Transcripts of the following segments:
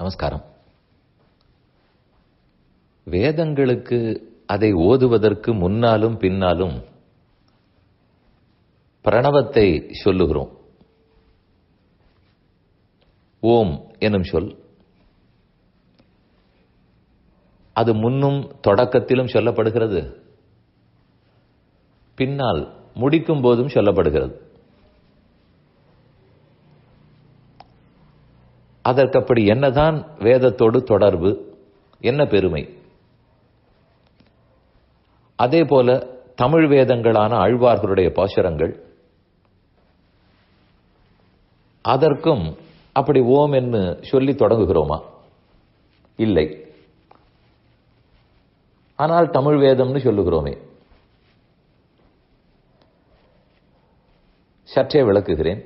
நமஸ்காரம் வேதங்களுக்கு அதை ஓதுவதற்கு முன்னாலும் பின்னாலும் பிரணவத்தை சொல்லுகிறோம் ஓம் எனும் சொல் அது முன்னும் தொடக்கத்திலும் சொல்லப்படுகிறது பின்னால் முடிக்கும் போதும் சொல்லப்படுகிறது அதற்கு அப்படி என்னதான் வேதத்தோடு தொடர்பு என்ன பெருமை அதே போல தமிழ் வேதங்களான ஆழ்வார்களுடைய பாசுரங்கள் அதற்கும் அப்படி ஓம் என்று சொல்லி தொடங்குகிறோமா இல்லை ஆனால் தமிழ் வேதம்னு சொல்லுகிறோமே சற்றே விளக்குகிறேன்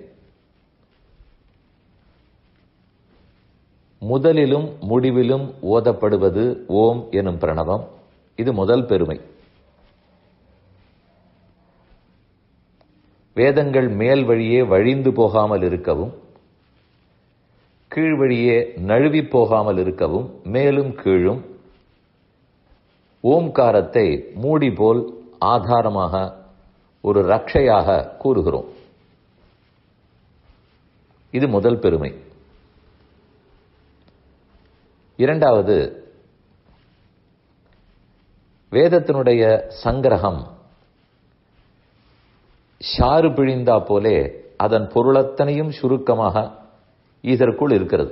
முதலிலும் முடிவிலும் ஓதப்படுவது ஓம் எனும் பிரணவம் இது முதல் பெருமை வேதங்கள் மேல் வழியே வழிந்து போகாமல் இருக்கவும் கீழ் வழியே நழுவி போகாமல் இருக்கவும் மேலும் கீழும் ஓம்காரத்தை மூடி போல் ஆதாரமாக ஒரு ரட்சையாக கூறுகிறோம் இது முதல் பெருமை இரண்டாவது வேதத்தினுடைய சங்கிரகம் ஷாறு பிழிந்தா போலே அதன் பொருளத்தனையும் சுருக்கமாக இதற்குள் இருக்கிறது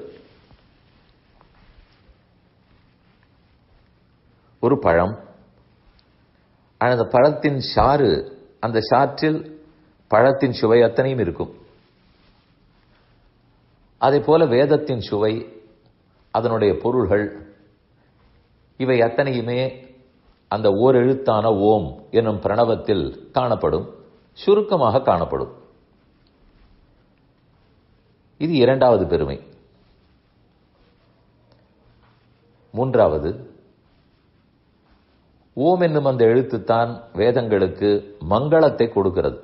ஒரு பழம் அந்த பழத்தின் சாறு அந்த சாற்றில் பழத்தின் சுவை அத்தனையும் இருக்கும் அதே போல வேதத்தின் சுவை அதனுடைய பொருள்கள் இவை அத்தனையுமே அந்த ஓர் எழுத்தான ஓம் என்னும் பிரணவத்தில் காணப்படும் சுருக்கமாக காணப்படும் இது இரண்டாவது பெருமை மூன்றாவது ஓம் என்னும் அந்த எழுத்துத்தான் வேதங்களுக்கு மங்களத்தை கொடுக்கிறது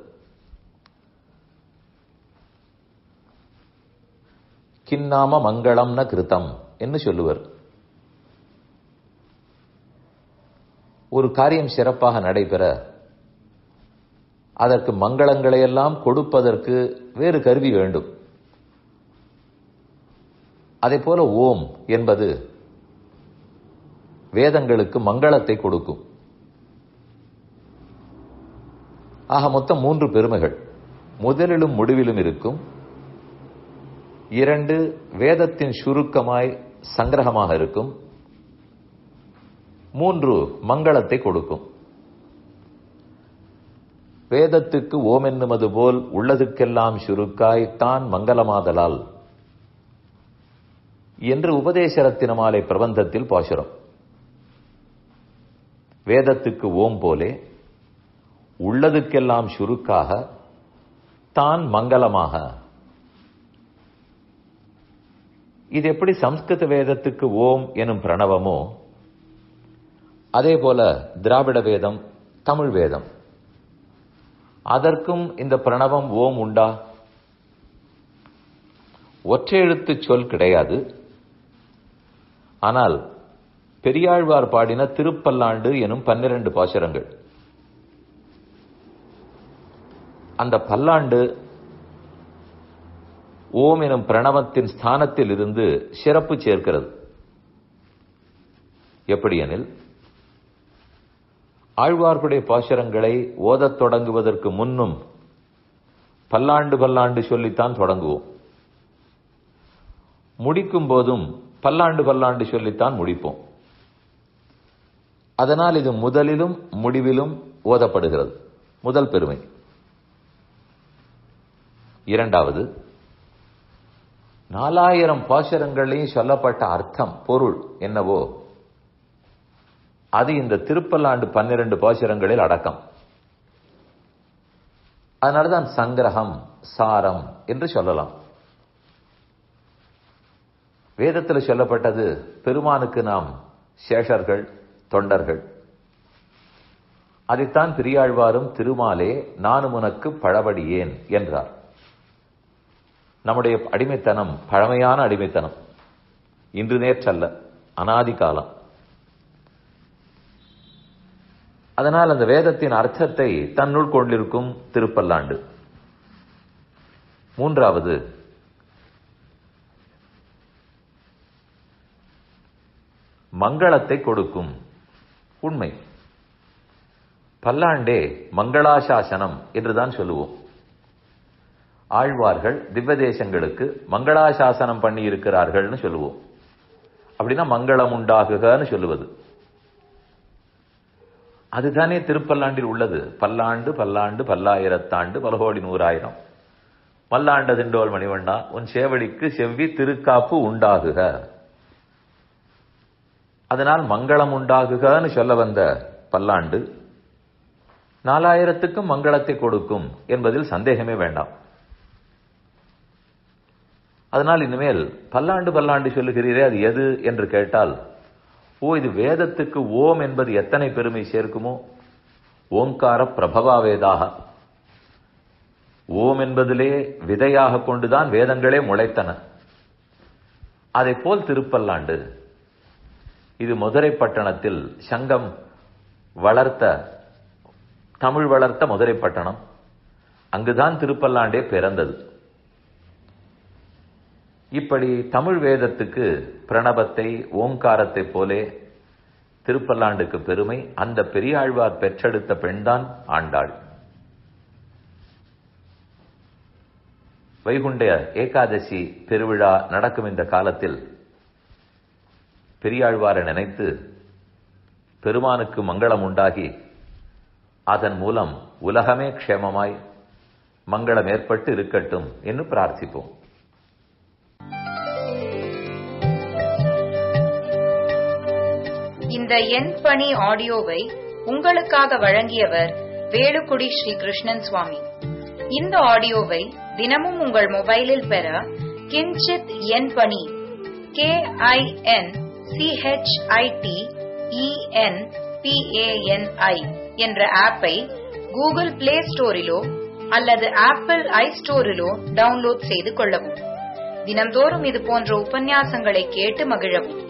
கின்னாம மங்களம்ன கிருத்தம் என்று சொல்லுவர் ஒரு காரியம் சிறப்பாக நடைபெற அதற்கு மங்களங்களையெல்லாம் கொடுப்பதற்கு வேறு கருவி வேண்டும் அதே போல ஓம் என்பது வேதங்களுக்கு மங்களத்தை கொடுக்கும் ஆக மொத்தம் மூன்று பெருமைகள் முதலிலும் முடிவிலும் இருக்கும் இரண்டு வேதத்தின் சுருக்கமாய் சங்கிரகமாக இருக்கும் மூன்று மங்களத்தை கொடுக்கும் வேதத்துக்கு ஓம் என்னுமது போல் உள்ளதுக்கெல்லாம் சுருக்காய் தான் மங்களமாதலால் என்று உபதேசரத்தினமாலை பிரபந்தத்தில் பாசுரம் வேதத்துக்கு ஓம் போலே உள்ளதுக்கெல்லாம் சுருக்காக தான் மங்களமாக இது எப்படி சம்ஸ்கிருத வேதத்துக்கு ஓம் எனும் பிரணவமோ அதே போல திராவிட வேதம் தமிழ் வேதம் அதற்கும் இந்த பிரணவம் ஓம் உண்டா ஒற்றை எழுத்து சொல் கிடையாது ஆனால் பெரியாழ்வார் பாடின திருப்பல்லாண்டு எனும் பன்னிரண்டு பாசுரங்கள் அந்த பல்லாண்டு ஓம் எனும் பிரணவத்தின் ஸ்தானத்தில் இருந்து சிறப்பு சேர்க்கிறது எப்படியெனில் ஆழ்வார்களுடைய பாசுரங்களை ஓதத் தொடங்குவதற்கு முன்னும் பல்லாண்டு பல்லாண்டு சொல்லித்தான் தொடங்குவோம் முடிக்கும் போதும் பல்லாண்டு பல்லாண்டு சொல்லித்தான் முடிப்போம் அதனால் இது முதலிலும் முடிவிலும் ஓதப்படுகிறது முதல் பெருமை இரண்டாவது நாலாயிரம் பாசுரங்களையும் சொல்லப்பட்ட அர்த்தம் பொருள் என்னவோ அது இந்த திருப்பல்லாண்டு பன்னிரண்டு பாசுரங்களில் அடக்கம் அதனாலதான் சங்கிரகம் சாரம் என்று சொல்லலாம் வேதத்தில் சொல்லப்பட்டது பெருமானுக்கு நாம் சேஷர்கள் தொண்டர்கள் அதைத்தான் பெரியாழ்வாரும் திருமாலே நானும் உனக்கு பழபடியேன் என்றார் நம்முடைய அடிமைத்தனம் பழமையான அடிமைத்தனம் இன்று நேற்றல்ல அனாதி காலம் அதனால் அந்த வேதத்தின் அர்த்தத்தை தன்னுள் கொண்டிருக்கும் திருப்பல்லாண்டு மூன்றாவது மங்களத்தை கொடுக்கும் உண்மை பல்லாண்டே மங்களாசாசனம் என்றுதான் சொல்லுவோம் ஆழ்வார்கள் திவ்வதேசங்களுக்கு மங்களாசாசனம் பண்ணி இருக்கிறார்கள்னு சொல்லுவோம் அப்படின்னா மங்களம் உண்டாகுகன்னு சொல்லுவது அதுதானே திருப்பல்லாண்டில் உள்ளது பல்லாண்டு பல்லாண்டு பல்லாயிரத்தாண்டு பலகோடி நூறாயிரம் மல்லாண்ட திண்டோல் மணிவண்ணா உன் சேவடிக்கு செவ்வி திருக்காப்பு உண்டாகுக அதனால் மங்களம் உண்டாகுகன்னு சொல்ல வந்த பல்லாண்டு நாலாயிரத்துக்கும் மங்களத்தை கொடுக்கும் என்பதில் சந்தேகமே வேண்டாம் அதனால் இனிமேல் பல்லாண்டு பல்லாண்டு சொல்லுகிறீரே அது எது என்று கேட்டால் ஓ இது வேதத்துக்கு ஓம் என்பது எத்தனை பெருமை சேர்க்குமோ ஓங்கார பிரபவா வேதாக ஓம் என்பதிலே விதையாக கொண்டுதான் வேதங்களே முளைத்தன அதை போல் திருப்பல்லாண்டு இது மதுரை பட்டணத்தில் சங்கம் வளர்த்த தமிழ் வளர்த்த மதுரை பட்டணம் அங்குதான் திருப்பல்லாண்டே பிறந்தது இப்படி தமிழ் வேதத்துக்கு பிரணபத்தை ஓங்காரத்தை போலே திருப்பல்லாண்டுக்கு பெருமை அந்த பெரியாழ்வார் பெற்றெடுத்த பெண்தான் ஆண்டாள் வைகுண்ட ஏகாதசி பெருவிழா நடக்கும் இந்த காலத்தில் பெரியாழ்வாரை நினைத்து பெருமானுக்கு மங்களம் உண்டாகி அதன் மூலம் உலகமே க்ஷேமமாய் மங்களம் ஏற்பட்டு இருக்கட்டும் என்று பிரார்த்திப்போம் இந்த எண் பணி ஆடியோவை உங்களுக்காக வழங்கியவர் வேலுக்குடி ஸ்ரீ கிருஷ்ணன் சுவாமி இந்த ஆடியோவை தினமும் உங்கள் மொபைலில் பெற கிஞ்சித் எண் பணி கே ஐ என் சிஹெச்ஐடி இஎன் பிஏஎன்ஐ என்ற ஆப்பை கூகுள் பிளே ஸ்டோரிலோ அல்லது ஆப்பிள் ஐ ஸ்டோரிலோ டவுன்லோட் செய்து கொள்ளவும் தினம்தோறும் இது போன்ற உபன்யாசங்களை கேட்டு மகிழவும்